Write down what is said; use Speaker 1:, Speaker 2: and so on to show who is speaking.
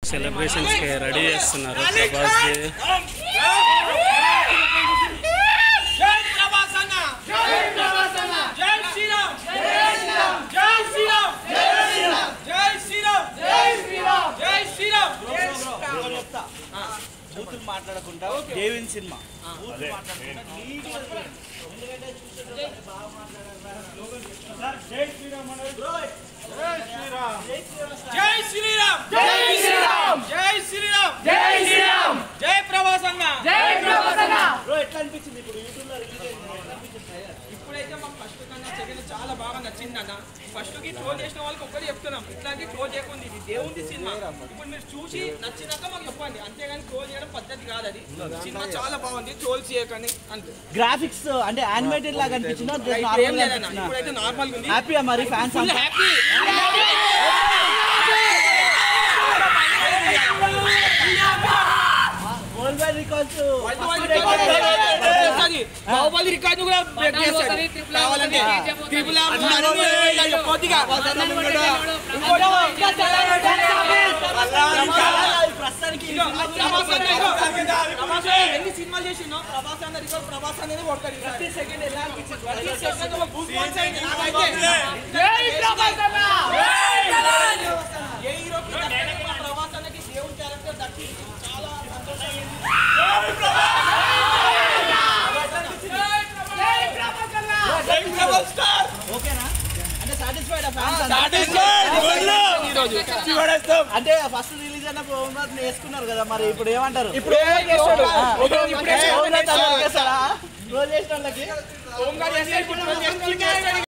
Speaker 1: Celebrations కి ready చేస్తున్నారు Prabhas the
Speaker 2: జై ప్రభాస్ అన్న జై ప్రభాస్ అన్న జై శ్రీరామ్ జై శ్రీరామ్ జై శ్రీరామ్ జై శ్రీరామ్ జై శ్రీరామ్ జై శ్రీరామ్ జై శ్రీరామ్
Speaker 3: చెప్తా బూతులు మాట్లాడకుండా దేవిన్ సినిమా బూతులు మాట్లాడకుండా నీట్గా చూడండి. ఎందుకంటే చూస్తే బాగా మాట్లాడారు జై శ్రీరామ్
Speaker 2: జై శ్రీరామ్ జై శ్రీరామ్ జై శ్రీరామ్ జై శ్రీరామ్ జై ప్రభాస్ అన్న జై ప్రభాస్ అన్న
Speaker 3: బ్రో ఎట్లా అనిపించింది ఇప్పుడు యూట్యూబ్ లో రిలీజ్ అయింది ఎట్లా అనిపించింది trailer?
Speaker 2: ఇప్పుడైతే మాకు ఫస్ట్ కన్నా సెకండ్ చాలా బాగా నచ్చింది అన్న ఫస్ట్ కి ట్రోల్ చేసిన వాళ్ళకి ఒక్కటి చెప్తున్నాం ఇట్లాంటి ట్రోల్ చేయకుండా ఇది దేవుడి సినిమా ఇప్పుడు మీరు చూసి నచ్చినాక మాకు చెప్పండి అంతేగాని ట్రోల్ చేయడం పద్ధతి కాదు అది సినిమా చాలా బాగుంది ట్రోల్ చేయకండి అంతే
Speaker 3: గ్రాఫిక్స్ అంటే యానిమేటెడ్ లాగా అనిపించిందా
Speaker 2: ఇప్పుడు ఏం లేదన్న ఇప్పుడైతే నార్మల్ ఉంది
Speaker 3: హ్యాపీ మరి fans
Speaker 2: full happy
Speaker 3: world wide records
Speaker 2: Baahubali record కూడా బ్రేక్ చేస్తాడు కావాలంటే ట్రిపుల్ ఆర్ కొద్దిగా
Speaker 3: ప్రస్తుతానికి
Speaker 2: ఇదిగో, ప్రభాస్ అన్న ఇదిగో. ప్రభాస్ అన్న ఎన్ని సినిమాలు చేసిండో ప్రభాస్ అన్న రికార్డ్ ప్రభాస్ అనేది కొడతాడు ప్రతి సెకండ్ ఎలా అనిపించింది ప్రతి సెకండ్ ఒక goose bumps అయింది నాకైతే. ఏ హీరోకి దక్కని ప్రభాస్ అన్నకి దేవుడి క్యారెక్టర్ దక్కింది చాలా సంతోషం
Speaker 3: ఓకేనా అంటే సాటిస్ఫైడ్
Speaker 2: ఈరోజు
Speaker 3: అంటే ఫస్ట్ రిలీజ్ అయిన ప్రోగ్రామ్ వేసుకున్నారు కదా మరి ఇప్పుడు ఏమంటారు
Speaker 2: ఇప్పుడు ఏం చేస్తాడు
Speaker 3: ఇప్పుడు చేసిన వాళ్ళకి
Speaker 2: ఓంకార్ చేస్తే ఇప్పుడు చేస్తాడు